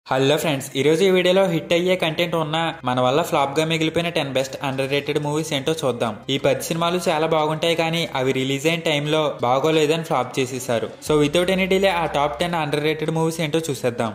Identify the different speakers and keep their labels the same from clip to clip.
Speaker 1: hello friends ఈ రోజు ఈ వీడియోలో హిట్ అయ్యే కంటెంట్ ఉన్న మన వల్ల ఫ్లాప్ గా మిగిలిపోయిన ten best underrated movies ఏంటో చూద్దాం ఈ పది సినిమాలు చాలా బాగుంటాయి కానీ అవి రిలీజ్ అయిన టైంలో బాగోలేదని ఫ్లాప్ చేసేసారు సో వితౌట్ ఎనీ డిలే ఆ top ten underrated movies ఏంటో చూసేద్దాం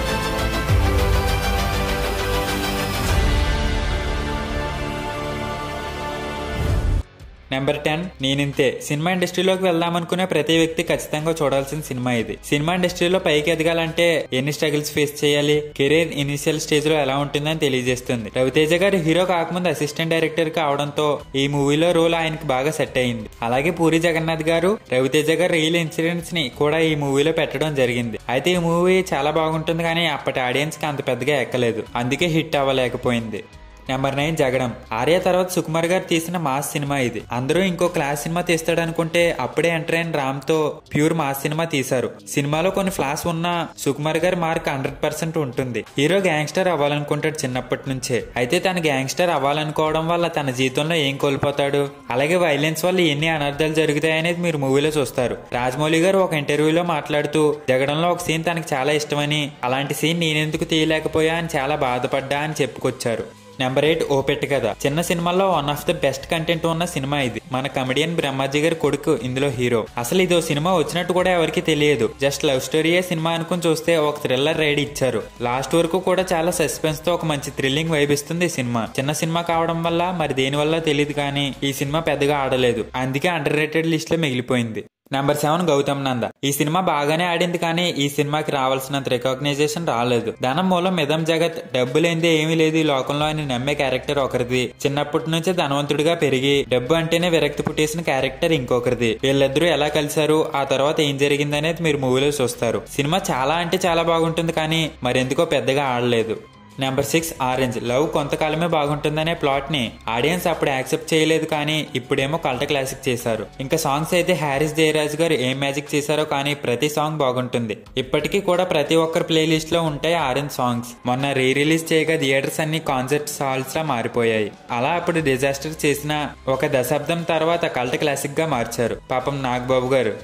Speaker 1: నెంబర్ టెన్ నేనింతే సినిమా ఇండస్ట్రీలోకి వెళ్దామనుకునే ప్రతి వ్యక్తి ఖచ్చితంగా చూడాల్సిన సినిమా ఇది సినిమా ఇండస్ట్రీలో పైకి ఎదగాలంటే ఎన్ని స్ట్రగుల్స్ ఫేస్ చేయాలి కెరీర్ ఇనిషియల్ స్టేజ్ లో ఎలా ఉంటుందని తెలియజేస్తుంది రవితేజ గారు హీరో కాకముందు అసిస్టెంట్ డైరెక్టర్ గా అవడంతో ఈ మూవీలో రోల్ ఆయనకి బాగా సెట్ అయింది అలాగే పూరి జగన్నాథ్ గారు రవితేజ గారు రియల్ ఇన్సిడెంట్స్ ని కూడా ఈ మూవీలో పెట్టడం జరిగింది అయితే ఈ మూవీ చాలా బాగుంటుంది కానీ అప్పటి ఆడియన్స్ కి అంత పెద్దగా ఎక్కలేదు అందుకే హిట్ అవ్వలేకపోయింది నెంబర్ నైన్ జగడం ఆర్య తర్వాత సుకుమార్ గారు తీసిన మాస్ సినిమా ఇది అందరూ ఇంకో క్లాస్ సినిమా తీస్తాడు అనుకుంటే అప్పుడే ఎంటర్ అయిన రామ్ తో ప్యూర్ మాస్ సినిమా తీశారు సినిమాలో కొన్ని ఫ్లాస్ ఉన్నా సుకుమార్ గారి మార్క్ హండ్రెడ్ పర్సెంట్ ఉంటుంది హీరో గ్యాంగ్స్టర్ అవ్వాలనుకుంటాడు చిన్నప్పటి నుంచే అయితే తన గ్యాంగ్స్టర్ అవ్వాలనుకోవడం వల్ల తన జీవితంలో ఏం కోల్పోతాడు అలాగే వైలెన్స్ వల్ల ఎన్ని అనర్థాలు జరుగుతాయి అనేది మీరు మూవీలో చూస్తారు రాజమౌళి గారు ఒక ఇంటర్వ్యూలో మాట్లాడుతూ జగడంలో ఒక సీన్ తనకి చాలా ఇష్టమని అలాంటి సీన్ నేనెందుకు తీయలేకపోయా అని చాలా బాధపడ్డా అని చెప్పుకొచ్చారు నెంబర్ ఎయిట్ ఓ పెట్టి కదా చిన్న సినిమాలో one of the best content ఉన్న సినిమా ఇది మన కమెడియన్ బ్రహ్మాజీ గారి కొడుకు ఇందులో హీరో అసలు ఇదో సినిమా వచ్చినట్టు కూడా ఎవరికి తెలియదు జస్ట్ లవ్ స్టోరీయే సినిమా అనుకుని చూస్తే ఒక థ్రిల్లర్ రైడ్ ఇచ్చారు లాస్ట్ వరకు కూడా చాలా సస్పెన్స్ తో ఒక మంచి థ్రిల్లింగ్ వైబ్ ఇస్తుంది ఈ సినిమా చిన్న సినిమా కావడం వల్ల మరి దేని వల్ల తెలియదు కానీ ఈ సినిమా పెద్దగా ఆడలేదు అందుకే అండర్ రేటెడ్ లిస్ట్ లో మిగిలిపోయింది నెంబర్ సెవెన్ గౌతమ్ నంద ఈ సినిమా బాగానే ఆడింది కానీ ఈ సినిమాకి రావాల్సినంత రికగ్నైజేషన్ రాలేదు ధనం మూలం మిదం జగత్ డబ్బు లేనిదే ఏమీ లేదు ఈ లోకంలో అని నమ్మే క్యారెక్టర్ ఒకరిది చిన్నప్పటి నుంచే ధనవంతుడిగా పెరిగి డబ్బు అంటేనే విరక్తి పుట్టేసిన క్యారెక్టర్ ఇంకొకరిది వీళ్ళిద్దరూ ఎలా కలిశారు ఆ తర్వాత ఏం జరిగింది అనేది మీరు మూవీలో చూస్తారు సినిమా చాలా అంటే చాలా బాగుంటుంది కానీ మరెందుకో పెద్దగా ఆడలేదు నెంబర్ సిక్స్ ఆరెంజ్ లవ్ కొంతకాలమే బాగుంటుందనే ప్లాట్ ని ఆడియన్స్ అప్పుడు యాక్సెప్ట్ చేయలేదు కానీ ఇప్పుడేమో కల్ట క్లాసిక్ చేశారు ఇంకా సాంగ్స్ అయితే హ్యారిస్ జయరాజ్ గారు ఏం మ్యాజిక్ చేశారో కానీ ప్రతి సాంగ్ బాగుంటుంది ఇప్పటికీ కూడా ప్రతి ఒక్కరి ప్లేలిస్ట్ లో ఉంటాయి ఆరెంజ్ సాంగ్స్ మొన్న రీ రిలీజ్ చేయగా థియేటర్స్ అన్ని కాన్సర్ట్ హాల్స్ లా మారిపోయాయి అలా అప్పుడు డిజాస్టర్ చేసిన ఒక దశాబ్దం తర్వాత కల్ట క్లాసిక్ గా మార్చారు పాపం నాగబాబు గారు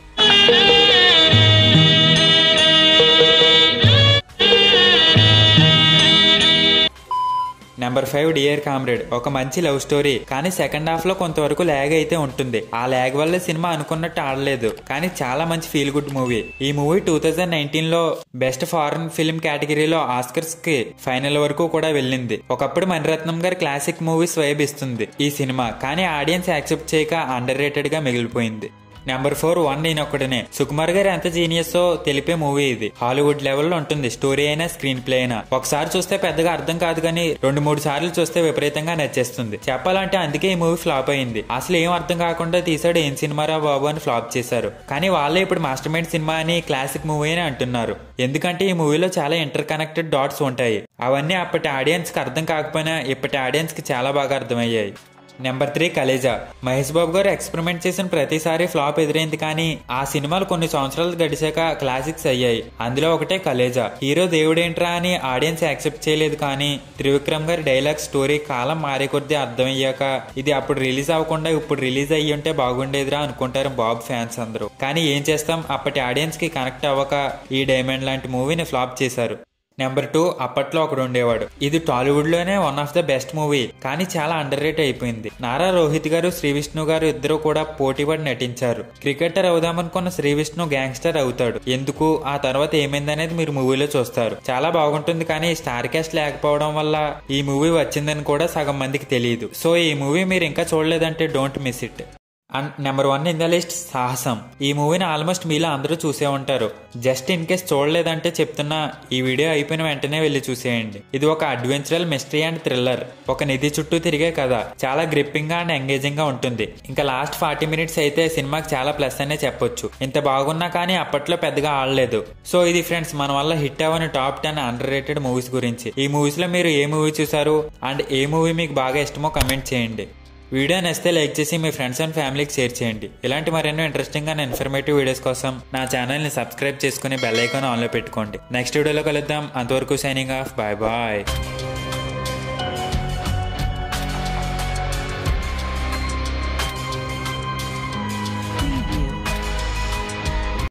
Speaker 1: నెంబర్ ఫైవ్ డియర్ కామ్రేడ్ ఒక మంచి లవ్ స్టోరీ కానీ సెకండ్ హాఫ్ లో కొంతవరకు ల్యాగ్ అయితే ఉంటుంది ఆ ల్యాగ్ వల్ల సినిమా అనుకున్నట్టు ఆడలేదు కానీ చాలా మంచి ఫీల్ గుడ్ మూవీ ఈ మూవీ టూ థౌజండ్ నైన్టీన్ లో బెస్ట్ ఫారెన్ ఫిల్మ్ కేటగిరీలో ఆస్కర్స్ కి ఫైనల్ వరకు కూడా వెళ్ళింది ఒకప్పుడు మణిరత్నం గారి క్లాసిక్ మూవీస్ వైబ్ ఇస్తుంది ఈ సినిమా కానీ ఆడియన్స్ యాక్సెప్ట్ చేయక అండర్ రేటెడ్ గా మిగిలిపోయింది నెంబర్ ఫోర్ వన్ నేను ఒక్కడనే సుకుమార్ గారు ఎంత జీనియస్ తెలిపే మూవీ ఇది హాలీవుడ్ లెవెల్లో ఉంటుంది స్టోరీ అయినా స్క్రీన్ ప్లే అయినా ఒకసారి చూస్తే పెద్దగా అర్థం కాదు కానీ రెండు మూడు సార్లు చూస్తే విపరీతంగా నచ్చేస్తుంది చెప్పాలంటే అందుకే ఈ మూవీ ఫ్లాప్ అయింది అసలు ఏం అర్థం కాకుండా తీసాడు ఏం సినిమారా బాబు అని ఫ్లాప్ చేశారు కానీ వాళ్ళే ఇప్పుడు మాస్టర్ మైండ్ సినిమా అని క్లాసిక్ మూవీ అని అంటున్నారు ఎందుకంటే ఈ మూవీలో చాలా ఇంటర్ కనెక్టెడ్ డాట్స్ ఉంటాయి అవన్నీ అప్పటి ఆడియన్స్ కి అర్థం కాకపోయినా ఇప్పటి ఆడియన్స్ కి చాలా బాగా అర్థమయ్యాయి నెంబర్ త్రీ కలేజా మహేష్ బాబు గారు ఎక్స్పెరిమెంట్ చేసిన ప్రతిసారి ఫ్లాప్ ఎదురైంది కానీ ఆ సినిమాలు కొన్ని సంవత్సరాలు గడిచాక క్లాసిక్స్ అయ్యాయి అందులో ఒకటే కలేజా హీరో దేవుడేంట్రా అని ఆడియన్స్ యాక్సెప్ట్ చేయలేదు కానీ త్రివిక్రమ్ గారి డైలాగ్ స్టోరీ కాలం మారే కొద్దీ అర్థమయ్యాక ఇది అప్పుడు రిలీజ్ అవ్వకుండా ఇప్పుడు రిలీజ్ అయ్యి ఉంటే బాగుండేదిరా అనుకుంటారు బాబు ఫ్యాన్స్ అందరూ కానీ ఏం చేస్తాం అప్పటి ఆడియన్స్ కి కనెక్ట్ అవ్వక ఈ డైమండ్ లాంటి మూవీని ఫ్లాప్ చేశారు నెంబర్ టూ అప్పట్లో ఒకడు ఉండేవాడు ఇది టాలీవుడ్ లోనే one of the best movie కానీ చాలా అండర్ రేట్ అయిపోయింది నారా రోహిత్ గారు శ్రీ విష్ణు గారు ఇద్దరు కూడా పోటీపడి నటించారు క్రికెటర్ అవుదామనుకున్న శ్రీ విష్ణు గ్యాంగ్స్టర్ అవుతాడు ఎందుకు ఆ తర్వాత ఏమైందనేది మీరు మూవీలో చూస్తారు చాలా బాగుంటుంది కానీ స్టార్ క్యాస్ట్ లేకపోవడం వల్ల ఈ మూవీ వచ్చిందని కూడా సగం మందికి తెలియదు సో ఈ మూవీ మీరు ఇంకా చూడలేదంటే don't miss it and number one in the list Sahasam ఈ మూవీని ఆల్మోస్ట్ మీలో అందరూ చూసే ఉంటారు జస్ట్ ఇన్ కేస్ చూడలేదంటే చెప్తున్నా ఈ వీడియో అయిపోయిన వెంటనే వెళ్ళి చూసేయండి ఇది ఒక అడ్వెంచరల్ మిస్టరీ అండ్ థ్రిల్లర్ ఒక నిధి చుట్టూ తిరిగే కథ చాలా గ్రిప్పింగ్ గా అండ్ ఎంగేజింగ్ గా ఉంటుంది ఇంకా లాస్ట్ ఫార్టీ మినిట్స్ అయితే సినిమాకి చాలా ప్లస్ అనే చెప్పొచ్చు ఇంత బాగున్నా కానీ అప్పట్లో పెద్దగా ఆడలేదు సో ఇది ఫ్రెండ్స్ మన వల్ల హిట్ అవ్వని top ten underrated movies గురించి ఈ మూవీస్ లో మీరు ఏ మూవీ చూసారు అండ్ ఏ మూవీ మీకు బాగా ఇష్టమో కమెంట్ చేయండి వీడియో నచ్చితే లైక్ చేసి మీ ఫ్రెండ్స్ అండ్ ఫ్యామిలీకి షేర్ చేయండి ఇలాంటి మరెన్నో ఇంట్రెస్టింగ్ అండ్ ఇన్ఫర్మేటివ్ వీడియోస్ కోసం నా ఛానల్ని సబ్స్క్రైబ్ చేసుకుని బెల్ ఐకాన్ ఆన్లో పెట్టుకోండి నెక్స్ట్ వీడియోలో కలుద్దాం అంతవరకు సైనింగ్ ఆఫ్ బాయ్ బాయ్